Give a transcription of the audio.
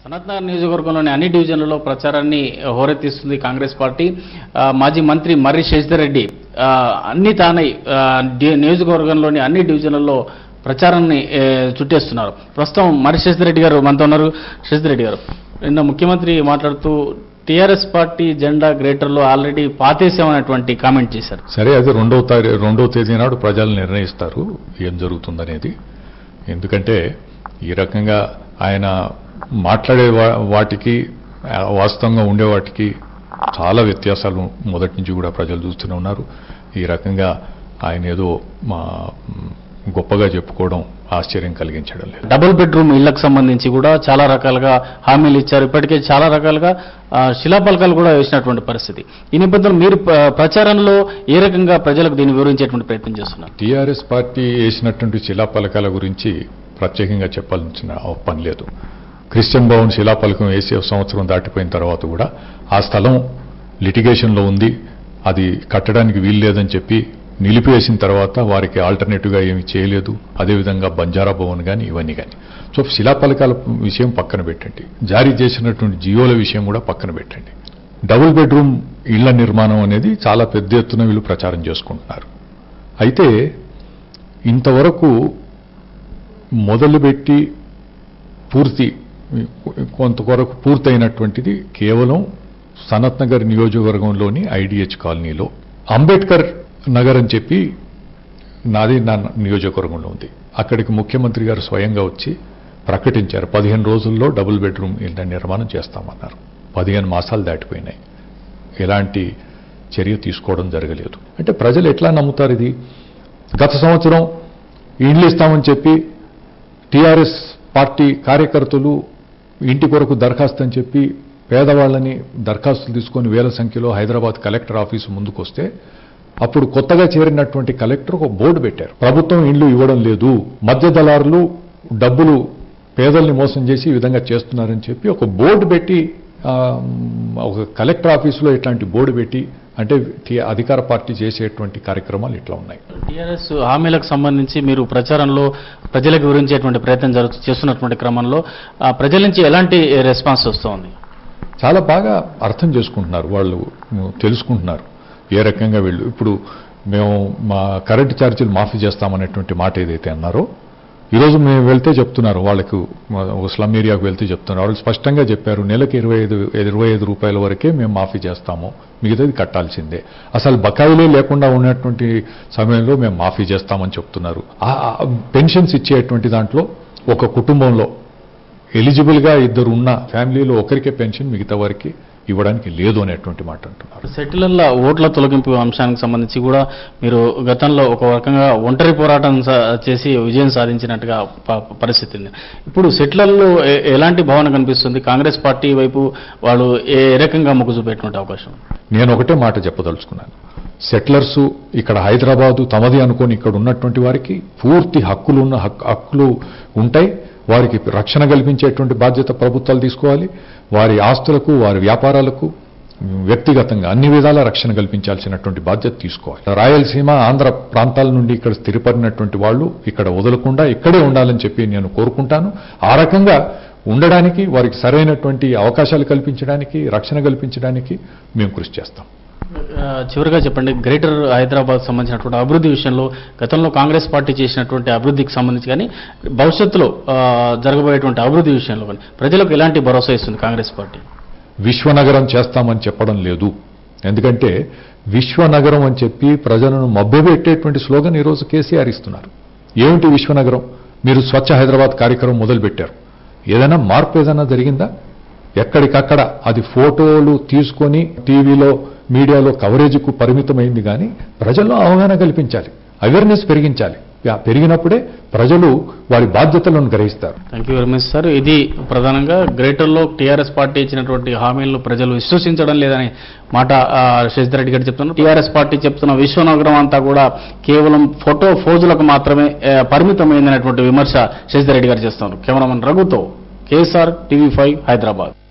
సనత్నగర్ నియోజకవర్గంలోని అన్ని డివిజన్లలో ప్రచారాన్ని హోరెత్తిస్తుంది కాంగ్రెస్ పార్టీ ఆ, మాజీ మంత్రి మర్రి శశిధర్ రెడ్డి ఆ, అన్ని తానై ఆ, డి- నియోజకవర్గంలోని అన్ని డివిజన్లలో ప్రచారాన్ని ఏ, చుట్టేస్తున్నారు ప్రస్తుతం మర్రి శశిధర్ రెడ్డి గారు మనతో ఉన్నారు శశిధర్ రెడ్డి గారు నిన్న ముఖ్యమంత్రి మాట్లాడుతూ టీఆర్ఎస్ పార్టీ జెండా గ్రేటర్లో ఆల్రెడీ పాతేసామనేటువంటి కామెంట్ చేశారు సరే అది రెండవ తారీ రెండవ తేదీ నాడు ప్రజలు నిర్ణయిస్తారు ఏం జరుగుతుందనేది ఎందుకంటే ఈ రకంగా ఆయన మాట్లాడే వా- వాటికి ఆ, వాస్తవంగా ఉండే వాటికి చాలా వ్యత్యాసాలు మొదటి నుంచి కూడా ప్రజలు చూస్తూనే ఉన్నారు ఈ రకంగా ఆయన ఏదో మా మ్, గొప్పగా చెప్పుకోవడం ఆశ్చర్యం కలిగించడం లేదు డబుల్ బెడ్రూమ్ ఇళ్లకు సంబంధించి కూడా చాలా రకాలుగా హామీలు ఇచ్చారు ఇప్పటికే చాలా రకాలుగా ఆ, శిలాపలకాలు కూడా వేసినటువంటి పరిస్థితి ఈ నేపథ్యంలో మీరు ప్ర- ప్రచారంలో ఏ రకంగా ప్రజలకు దీన్ని వివరించేటువంటి ప్రయత్నం చేస్తున్నారు టీఆర్ఎస్ పార్టీ వేసినటువంటి శిలాపలకాల గురించి ప్రత్యేకంగా చెప్పాల్సిన పని లేదు క్రిస్టియన్ భవన్ శిలాపలకం వేసి ఒక సంవత్సరం దాటిపోయిన తర్వాత కూడా ఆ స్థలం లిటిగేషన్లో ఉంది అది కట్టడానికి వీలు లేదని చెప్పి నిలిపివేసిన తర్వాత వారికి ఆల్టర్నేటివ్గా ఏమీ చేయలేదు అదేవిధంగా బంజారా భవన్ కానీ ఇవన్నీ కానీ సో శిలాపలకాల విషయం పక్కన పెట్టండి జారీ చేసినటువంటి జియోల విషయం కూడా పక్కన పెట్టండి డబుల్ బెడ్రూమ్ ఇళ్ల నిర్మాణం అనేది చాలా పెద్ద ఎత్తున వీళ్ళు ప్రచారం చేసుకుంటున్నారు అయితే ఇంతవరకు మొదలుపెట్టి పూర్తి కొంతవరకు పూర్తయినటువంటిది కేవలం సనత్ నగర్ నియోజకవర్గంలోని ఐడిహెచ్ కాలనీలో అంబేద్కర్ నగర్ అని చెప్పి నాది నా నియోజకవర్గంలో ఉంది అక్కడికి ముఖ్యమంత్రి గారు స్వయంగా వచ్చి ప్రకటించారు పదిహేను రోజుల్లో డబుల్ బెడ్రూమ్ ఇళ్ల నిర్మాణం చేస్తామన్నారు పదిహేను మాసాలు దాటిపోయినాయి ఎలాంటి చర్య తీసుకోవడం జరగలేదు అంటే ప్రజలు ఎట్లా నమ్ముతారు ఇది గత సంవత్సరం ఇండ్లు ఇస్తామని చెప్పి టీఆర్ఎస్ పార్టీ కార్యకర్తలు ఇంటి కొరకు దరఖాస్తు అని చెప్పి పేదవాళ్ళని దరఖాస్తులు తీసుకొని వేల సంఖ్యలో హైదరాబాద్ కలెక్టర్ ఆఫీసు ముందుకొస్తే అప్పుడు కొత్తగా చేరినటువంటి కలెక్టర్ ఒక బోర్డు పెట్టారు ప్రభుత్వం ఇండ్లు ఇవ్వడం లేదు మధ్య దళారులు డబ్బులు పేదల్ని మోసం చేసి ఈ విధంగా చేస్తున్నారని చెప్పి ఒక బోర్డు పెట్టి ఆ, ఒక కలెక్టర్ ఆఫీసులో ఇట్లాంటి బోర్డు పెట్టి అంటే టీ- అధికార పార్టీ చేసేటువంటి కార్యక్రమాలు ఇట్లా ఉన్నాయి టీఆర్ఎస్ హామీలకు సంబంధించి మీరు ప్రచారంలో ప్రజలకు వివరించేటువంటి ప్రయత్నం జరుగు చేస్తున్నటువంటి క్రమంలో ఆ, ప్రజల నుంచి ఎలాంటి రెస్పాన్స్ వస్తోంది చాలా బాగా అర్థం చేసుకుంటున్నారు వాళ్ళు ఉమ్, తెలుసుకుంటున్నారు ఏ రకంగా వీళ్ళు ఇప్పుడు మేము మా కరెంటు ఛార్జీలు మాఫీ చేస్తామనేటువంటి మాట ఏదైతే అన్నారో ఈరోజు మేము వెళ్తే చెప్తున్నారు వాళ్ళకు మా ఒక స్లమ్ ఏరియాకు వెళ్తే చెప్తున్నారు వాళ్ళు స్పష్టంగా చెప్పారు నెలకు ఇరవై ఐదు ఇరవై ఐదు రూపాయల వరకే మేము మాఫీ చేస్తాము మిగతాది కట్టాల్సిందే అసలు బకాయిలే లేకుండా ఉన్నటువంటి సమయంలో మేము మాఫీ చేస్తామని చెప్తున్నారు ఆ ఆ పెన్షన్స్ ఇచ్చేటువంటి దాంట్లో ఒక కుటుంబంలో ఎలిజిబుల్గా ఇద్దరు ఉన్న ఫ్యామిలీలో ఒకరికే పెన్షన్ మిగతా వారికి ఇవ్వడానికి లేదు అనేటువంటి మాట అంటున్నారు సెటిలర్ల ఓట్ల తొలగింపు అంశానికి సంబంధించి కూడా మీరు గతంలో ఒక రకంగా ఒంటరి పోరాటం సా- చేసి విజయం సాధించినట్టుగా ప- పరిస్థితి ఉంది ఇప్పుడు సెటిలర్లు ఎ- ఎలాంటి భావన కనిపిస్తుంది కాంగ్రెస్ పార్టీ వైపు వాళ్ళు ఏ రకంగా మొగ్గు చూపేటువంటి అవకాశం నేను ఒకటే మాట చెప్పదలుచుకున్నాను సెటిలర్స్ ఇక్కడ హైదరాబాదు తమది అనుకొని ఇక్కడ ఉన్నటువంటి వారికి పూర్తి హక్కులు ఉన్న హక్- హక్కులు ఉంటాయి వారికి రక్షణ కల్పించేటువంటి బాధ్యత ప్రభుత్వాలు తీసుకోవాలి వారి ఆస్తులకు వారి వ్యాపారాలకు వ్యక్తిగతంగా అన్ని విధాల రక్షణ కల్పించాల్సినటువంటి బాధ్యత తీసుకోవాలి రాయలసీమ ఆంధ్ర ప్రాంతాల నుండి ఇక్కడ స్థిరపడినటువంటి వాళ్ళు ఇక్కడ వదలకుండా ఇక్కడే ఉండాలని చెప్పి నేను కోరుకుంటాను ఆ రకంగా ఉండడానికి వారికి సరైనటువంటి అవకాశాలు కల్పించడానికి రక్షణ కల్పించడానికి మేము కృషి చేస్తాం ఆ, చివరిగా చెప్పండి గ్రేటర్ హైదరాబాద్ సంబంధించినటువంటి అభివృద్ధి విషయంలో గతంలో కాంగ్రెస్ పార్టీ చేసినటువంటి అభివృద్ధికి సంబంధించి కానీ భవిష్యత్తులో ఆ, జరగబోయేటువంటి అభివృద్ధి విషయంలో కానీ ప్రజలకు ఎలాంటి భరోసా ఇస్తుంది కాంగ్రెస్ పార్టీ విశ్వనగరం చేస్తామని చెప్పడం లేదు ఎందుకంటే విశ్వనగరం అని చెప్పి ప్రజలను మభ్యపెట్టేటువంటి స్లోగన్ ఈరోజు కేసీఆర్ ఇస్తున్నారు ఏమిటి విశ్వనగరం మీరు స్వచ్ఛ హైదరాబాద్ కార్యక్రమం మొదలుపెట్టారు ఏదైనా మార్పు ఏదైనా జరిగిందా ఎక్కడికక్కడ అది ఫోటోలు తీసుకొని టీవీలో మీడియాలో కవరేజ్కు పరిమితమైంది కానీ ప్రజల్లో అవగాహన కల్పించాలి అవేర్నెస్ పెరిగించాలి యా, పెరిగినప్పుడే ప్రజలు వారి బాధ్యతలను గ్రహిస్తారు thank you very much sir ఇది ప్రధానంగా గ్రేటర్లో టీఆర్ఎస్ పార్టీ ఇచ్చినటువంటి హామీలను ప్రజలు విశ్వసించడం లేదని మాట ఆ, శశిధర్ రెడ్డి గారు చెప్తున్నారు టీఆర్ఎస్ పార్టీ చెప్తున్న విశ్వనగరం అంతా కూడా కేవలం ఫోటో ఫోజులకు మాత్రమే ఆ, పరిమితమైందనేటువంటి విమర్శ శశిధర్ రెడ్డి గారు చేస్తున్నారు కెమెరామన్ రఘుతో కేఎస్ఆర్ టీవీ ఫైవ్ హైదరాబాద్